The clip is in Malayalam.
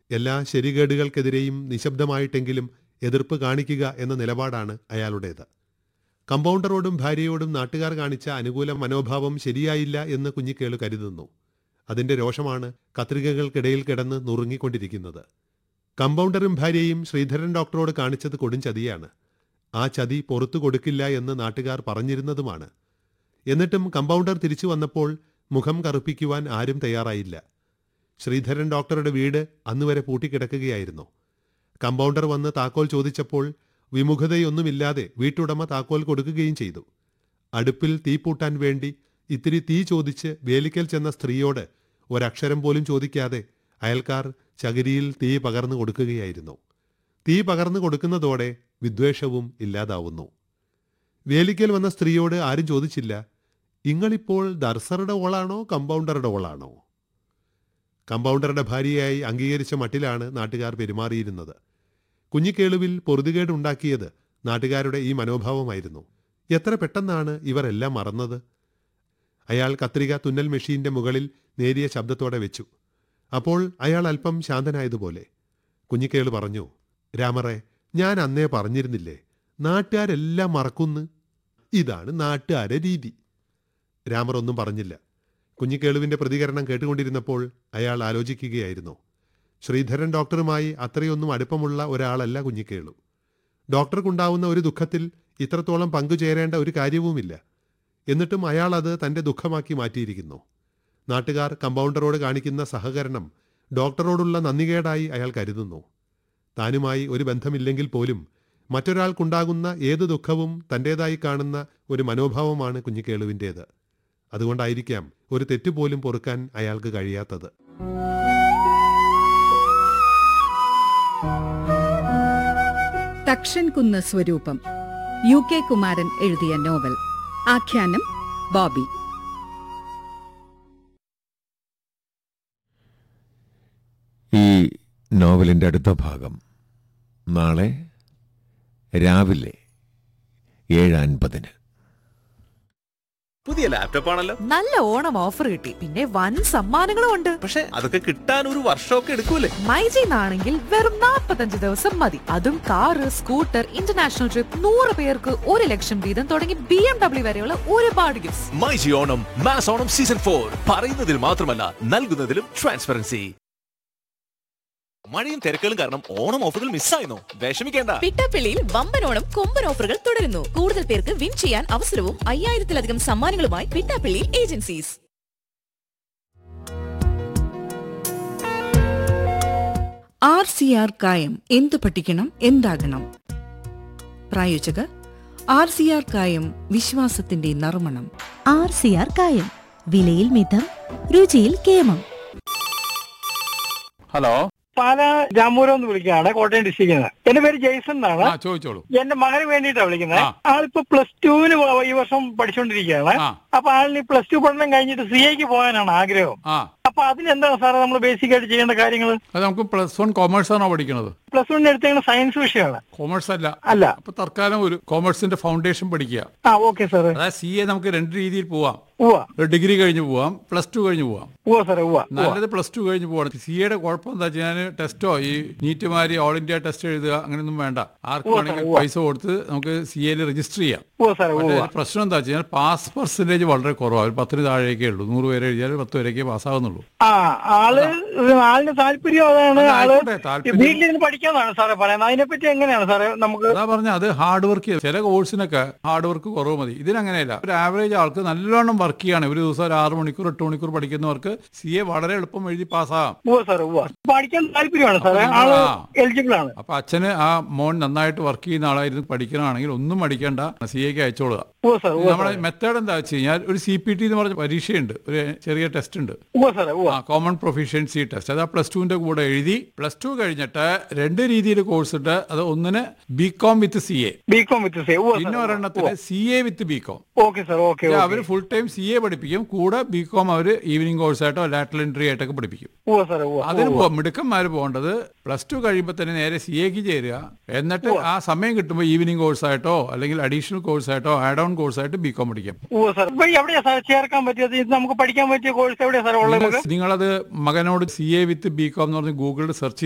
എല്ലാ ശരികേടുകൾക്കെതിരെയും നിശബ്ദമായിട്ടെങ്കിലും എതിർപ്പ് കാണിക്കുക എന്ന നിലപാടാണ് അയാളുടേത് കമ്പൗണ്ടറോടും ഭാര്യയോടും നാട്ടുകാർ കാണിച്ച അനുകൂല മനോഭാവം ശരിയായില്ല എന്ന് കുഞ്ഞിക്കേളു കരുതുന്നു അതിന്റെ രോഷമാണ് കത്രികകൾക്കിടയിൽ കിടന്ന് നുറുങ്ങിക്കൊണ്ടിരിക്കുന്നത് കമ്പൗണ്ടറും ഭാര്യയും ശ്രീധരൻ ഡോക്ടറോട് കാണിച്ചത് കൊടും ചതിയാണ് ആ ചതി പുറത്തു കൊടുക്കില്ല എന്ന് നാട്ടുകാർ പറഞ്ഞിരുന്നതുമാണ് എന്നിട്ടും കമ്പൗണ്ടർ തിരിച്ചു വന്നപ്പോൾ മുഖം കറുപ്പിക്കുവാൻ ആരും തയ്യാറായില്ല ശ്രീധരൻ ഡോക്ടറുടെ വീട് അന്നുവരെ പൂട്ടിക്കിടക്കുകയായിരുന്നു കമ്പൗണ്ടർ വന്ന് താക്കോൽ ചോദിച്ചപ്പോൾ വിമുഖതയൊന്നുമില്ലാതെ വീട്ടുടമ താക്കോൽ കൊടുക്കുകയും ചെയ്തു അടുപ്പിൽ തീ പൂട്ടാൻ വേണ്ടി ഇത്തിരി തീ ചോദിച്ച് വേലിക്കൽ ചെന്ന സ്ത്രീയോട് ഒരക്ഷരം പോലും ചോദിക്കാതെ അയൽക്കാർ ചകിരിയിൽ തീ പകർന്നു കൊടുക്കുകയായിരുന്നു തീ പകർന്നു കൊടുക്കുന്നതോടെ വിദ്വേഷവും ഇല്ലാതാവുന്നു വേലിക്കൽ വന്ന സ്ത്രീയോട് ആരും ചോദിച്ചില്ല ഇങ്ങളിപ്പോൾ ദർസറുടെ ഓളാണോ കമ്പൗണ്ടറുടെ ഓളാണോ കമ്പൗണ്ടറുടെ ഭാര്യയായി അംഗീകരിച്ച മട്ടിലാണ് നാട്ടുകാർ പെരുമാറിയിരുന്നത് കുഞ്ഞിക്കേളുവിൽ പൊറുതുകേടുണ്ടാക്കിയത് നാട്ടുകാരുടെ ഈ മനോഭാവമായിരുന്നു എത്ര പെട്ടെന്നാണ് ഇവർ എല്ലാം മറന്നത് അയാൾ കത്രിക തുന്നൽ മെഷീന്റെ മുകളിൽ നേരിയ ശബ്ദത്തോടെ വെച്ചു അപ്പോൾ അയാൾ അല്പം ശാന്തനായതുപോലെ കുഞ്ഞിക്കേള് പറഞ്ഞു രാമറെ ഞാൻ അന്നേ പറഞ്ഞിരുന്നില്ലേ നാട്ടുകാരെല്ലാം മറക്കുന്നു ഇതാണ് നാട്ടുകാരെ രീതി രാമർ ഒന്നും പറഞ്ഞില്ല കുഞ്ഞിക്കേളുവിന്റെ പ്രതികരണം കേട്ടുകൊണ്ടിരുന്നപ്പോൾ അയാൾ ആലോചിക്കുകയായിരുന്നു ശ്രീധരൻ ഡോക്ടറുമായി അത്രയൊന്നും അടുപ്പമുള്ള ഒരാളല്ല കുഞ്ഞിക്കേളു ഡോക്ടർക്കുണ്ടാവുന്ന ഒരു ദുഃഖത്തിൽ ഇത്രത്തോളം പങ്കുചേരേണ്ട ഒരു കാര്യവുമില്ല എന്നിട്ടും അയാൾ അത് തന്റെ ദുഃഖമാക്കി മാറ്റിയിരിക്കുന്നു നാട്ടുകാർ കമ്പൗണ്ടറോട് കാണിക്കുന്ന സഹകരണം ഡോക്ടറോടുള്ള നന്ദികേടായി അയാൾ കരുതുന്നു താനുമായി ഒരു ബന്ധമില്ലെങ്കിൽ പോലും മറ്റൊരാൾക്കുണ്ടാകുന്ന ഏത് ദുഃഖവും തൻ്റേതായി കാണുന്ന ഒരു മനോഭാവമാണ് കുഞ്ഞിക്കേളുവിൻ്റേത് അതുകൊണ്ടായിരിക്കാം ഒരു തെറ്റുപോലും പൊറുക്കാൻ അയാൾക്ക് കഴിയാത്തത് തക്ഷൻകുന്ന് സ്വരൂപം യു കെ കുമാരൻ എഴുതിയ നോവൽ ആഖ്യാനം ബോബി ഈ നോവലിൻ്റെ അടുത്ത ഭാഗം നാളെ രാവിലെ ഏഴ് അൻപതിന് പുതിയ ലാപ്ടോപ്പ് ആണല്ലോ നല്ല ഓണം ഓഫർ കിട്ടി പിന്നെ വൻ സമ്മാനങ്ങളും ഉണ്ട് പക്ഷെ അതൊക്കെ കിട്ടാൻ ഒരു വർഷമൊക്കെ എടുക്കൂലേ മൈജിന്നാണെങ്കിൽ വെറും 45 ദിവസം മതി അതും കാറ് സ്കൂട്ടർ ഇന്റർനാഷണൽ ട്രിപ്പ് നൂറ് പേർക്ക് ഒരു ലക്ഷം വീതം തുടങ്ങി ബി എം ഡബ്ല്യു വരെയുള്ള ഒരുപാട് gifts myG Onam mass Onam season for പറയുന്നതിൽ മാത്രമല്ല നൽകുന്നതിലും ട്രാൻസ്പെറൻസി മഴയും തിരക്കുകളും കാരണം ഓണം ഓഫറുകൾ മിസ്സായിരുന്നു വിഷമിക്കേണ്ട പിട്ടാപ്പിള്ളിയിൽ വമ്പനോണം കൊമ്പൻ ഓഫറുകൾ തുടരുന്നു കൂടുതൽ പേർക്ക് വിൻ ചെയ്യാൻ അവസരവും അയ്യായിരത്തിലധികം സമ്മാനങ്ങളുമായി Pittappillil agencies R C R കായം എന്തു പഠിക്കണം എന്താകണം പ്രായോജകർ ആർ സി ആർ കായം വിശ്വാസത്തിന്റെ നറുമണം ആർ സി ആർ കായം വിലയിൽ മിതം രുചിയിൽ കേമം ഹലോ പാല രാമൂരം എന്ന് വിളിക്കുകയാണ് കോട്ടയം ഡിസ്ട്രിക്റ്റിൽ നിന്ന് എന്റെ പേര് ജെയ്സൺ എന്നാണ് ആ ചോദിച്ചോളൂ എന്റെ മകന് വേണ്ടിയിട്ടാണ് വിളിക്കുന്നത് ആ. ആളിപ്പോ പ്ലസ് ടുവിന് ഈ വർഷം പഠിച്ചുകൊണ്ടിരിക്കുകയാണ് ആ അപ്പൊ ആളിന് പ്ലസ് ടു പഠനം കഴിഞ്ഞിട്ട് സി എക്ക് പോകാനാണ് ആഗ്രഹം ആ അപ്പൊ അതിനെന്താണ് സാറേ നമ്മൾ ബേസിക് ആയിട്ട് ചെയ്യേണ്ട കാര്യങ്ങൾ അത് നമുക്ക് പ്ലസ് വൺ കോമേഴ്സ് ആണോ പഠിക്കുന്നത് പ്ലസ് വണ്ണിന് എടുത്തേക്കുന്ന സയൻസ് വിഷയമാണ് കോമേഴ്സ് അല്ല അല്ല അപ്പൊ തൽക്കാലം ഒരു കോമേഴ്സിന്റെ ഫൗണ്ടേഷൻ പഠിക്കുക ആ ഓക്കെ സാറേ അതായത് സി എ നമുക്ക് രണ്ട് രീതിയിൽ പോവാം ഉവ്വ ഒരു ഡിഗ്രി കഴിഞ്ഞ് പോവാം പ്ലസ് ടു കഴിഞ്ഞ് പോവാം ഉവ്വ സാറേ ഉവ്വ ഉവ്വ. നല്ലത് പ്ലസ് ടു കഴിഞ്ഞ് പോവാണ് സി എയുടെ കുഴപ്പം എന്താ വെച്ചാൽ ടെസ്റ്റോ ഈ നീറ്റ് മാതിരി ഓൾ ഇന്ത്യ ടെസ്റ്റ് എഴുതുക അങ്ങനെയൊന്നും വേണ്ട ആർക്ക് ഉവ്വ വേണമെങ്കിൽ ഉവ്വ. പൈസ കൊടുത്ത് നമുക്ക് സി എയിൽ രജിസ്റ്റർ ചെയ്യാം ഉവ്വ സാറേ പക്ഷേ ഉവ്വ ഇതിൽ പ്രശ്നം എന്താ വെച്ചാൽ പാസ് പെർസെന്റേജ് വളരെ കുറവാണ് ഒരു പത്തിന് താഴേക്കേ ഉള്ളൂ നൂറ് പേരെ എഴുതിയാൽ പത്ത് പേരേക്കേ പാസ്സാകുന്നുള്ളൂ ആ ആള് ആളിന് താല്പര്യം അതാണ് അല്ല, ആള് ആയിക്കോട്ടെ, താല്പര്യം. വീട്ടിലിരുന്ന് പഠിക്കാന്നാണ് സാറേ പറയുന്നത് അതിനെപ്പറ്റി എങ്ങനെയാണ് സാറേ നമുക്ക് അതാ പറഞ്ഞ അത് ഹാർഡ് വർക്ക് ചില കോഴ്സിനൊക്കെ ഹാർഡ് വർക്ക് കുറവ് മതി ഇതിനങ്ങനെയല്ല ഒരു ആവറേജ് ആൾക്ക് നല്ലോണം വർക്ക് ചെയ്യാണ് ഒരു ദിവസം ഒരു ആറ് മണിക്കൂർ എട്ട് മണിക്കൂർ പഠിക്കുന്നവർക്ക് സി എ വളരെ എളുപ്പം എഴുതി പാസ്സാകാം ഉവ്വ സാറേ ഉവ്വ പഠിക്കാൻ താല്പര്യമാണ് സാറേ അപ്പൊ ആള് നിങ്ങളാ. എലിജിബിൾ ആണ് അപ്പൊ അച്ഛന് ആ മോൻ നന്നായിട്ട് വർക്ക് ചെയ്യുന്ന ആളായിരുന്നു പഠിക്കണമെങ്കിൽ ഒന്നും പഠിക്കേണ്ട സി എക്ക് അയച്ചോളുക ഉവ്വ സാർ ഉവ്വ നമ്മുടെ സാറേ മെത്തേഡ് എന്താ വെച്ച് കഴിഞ്ഞാൽ ഒരു സി പി ടി എന്ന് പറഞ്ഞ പരീക്ഷയുണ്ട് ഒരു ചെറിയ ടെസ്റ്റ് ഉണ്ട് ഉവ്വ സാറേ ഉവ്വ ആ കോമൺ പ്രൊഫിഷ്യൻസി ടെസ്റ്റ് അത് ആ പ്ലസ് ടുവിന്റെ കൂടെ എഴുതി പ്ലസ് ടു കഴിഞ്ഞിട്ട് രണ്ട് രീതിയിൽ കോഴ്സ് ഉണ്ട് അത് ഒന്നിന് B com with C A B com with say ഉവ്വ പിന്നെ ഒരെണ്ണത്തിന് C A with B com okay sir okay അവർ ഫുൾ ടൈം സി എ പഠിപ്പിക്കും കൂടെ ബി കോം അവർ ഈവനിങ് കോഴ്സായിട്ടോ ലാറ്ററൽ എൻട്രി ആയിട്ടൊക്കെ പഠിപ്പിക്കും ഉവ്വ സാറേ ഉവ്വ അതിന് പോ മിടുക്കന്മാർ പോകേണ്ടത് പ്ലസ് ടു കഴിയുമ്പോൾ തന്നെ നേരെ സി എക്ക് ചേരുക എന്നിട്ട് ആ സമയം കിട്ടുമ്പോൾ ഈവനിങ് കോഴ്സായിട്ടോ അല്ലെങ്കിൽ അഡീഷണൽ കോഴ്സായിട്ടോ ആഡ് ഓൺ കോഴ്സായിട്ട് ബി കോം പഠിക്കാം ഉവ്വ സാർ ഇപ്പൊ എവിടെയാ സാർ ചേർക്കാൻ പറ്റിയത് ഇത് നമുക്ക് പഠിക്കാൻ പറ്റിയ കോഴ്സ് എവിടെയാ സാർ ഉള്ളത് നമുക്ക് നിങ്ങളത് മകനോട് C A with B com എന്ന് പറഞ്ഞ് ഗൂഗിളിൽ സെർച്ച്